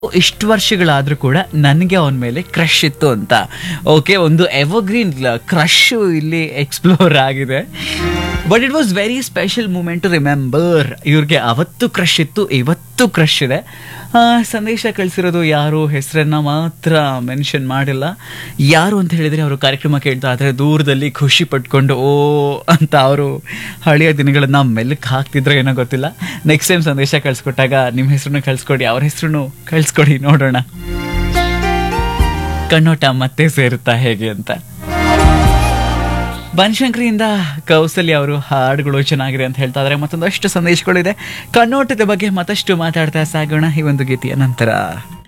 ಇಷ್ಟು ವರ್ಷಗಳಾದ್ರೂ ಕೂಡ ನನಗೆ ಅವನ ಮೇಲೆ ಕ್ರಶ್ ಇತ್ತು ಅಂತ ಓಕೆ ಒಂದು ಎವರ್ಗ್ರೀನ್ ಕ್ರಶ್ ಇಲ್ಲಿ ಎಕ್ಸ್ಪ್ಲೋರ್ ಆಗಿದೆ but it was very special moment to remember ಇವ್ರಿಗೆ ಅವತ್ತು ಕ್ರಶ್ ಇತ್ತು ಇವತ್ತು ಕ್ರಶ್ ಇದೆ ಆ, ಸಂದೇಶ ಕಳಿಸಿರೋದು ಯಾರು ಹೆಸರನ್ನ ಮಾತ್ರ ಮೆನ್ಷನ್ ಮಾಡಿಲ್ಲ ಯಾರು ಅಂತ ಹೇಳಿದ್ರೆ ಅವರು ಕಾರ್ಯಕ್ರಮ ಕೇಳ್ತಾ ಇದ್ರೆ ದೂರದಲ್ಲಿ ಖುಷಿ ಪಟ್ಕೊಂಡು ಓ ಅಂತ ಅವರು ಹಳೆಯ ದಿನಗಳನ್ನ ಮೆಲ್ಲಕ್ಕೆ ಹಾಕ್ತಿದ್ರು ಏನೋ ಗೊತ್ತಿಲ್ಲ ನೆಕ್ಸ್ಟ್ ಟೈಮ್ ಸಂದೇಶ ಕಳ್ಸಿಕೊಟ್ಟಾಗ ನಿಮ್ಮ ಹೆಸರನ್ನು ಕಳ್ಸ್ಕೊಡಿ ಅವ್ರ ಹೆಸರನ್ನು ಕಳ್ಸ್ಕೊಡಿ ನೋಡೋಣ ಕಣ್ಣೋಟ ಮತ್ತೆ ಸೇರುತ್ತಾ ಹೇಗೆ ಅಂತ ಬನಶಂಕರಿಯಿಂದ ಕೌಸಲ್ಯ ಅವರು ಹಾಡುಗಳು ಚೆನ್ನಾಗಿದೆ ಅಂತ ಹೇಳ್ತಾ ಇದ್ದಾರೆ ಮತ್ತೊಂದಷ್ಟು ಸಂದೇಶಗಳಿದೆ ಕಣ್ಣೋಟದ ಬಗ್ಗೆ ಮತ್ತಷ್ಟು ಮಾತಾಡ್ತಾ ಸಾಗೋಣ ಈ ಒಂದು ಗೀತೆಯ ನಂತರ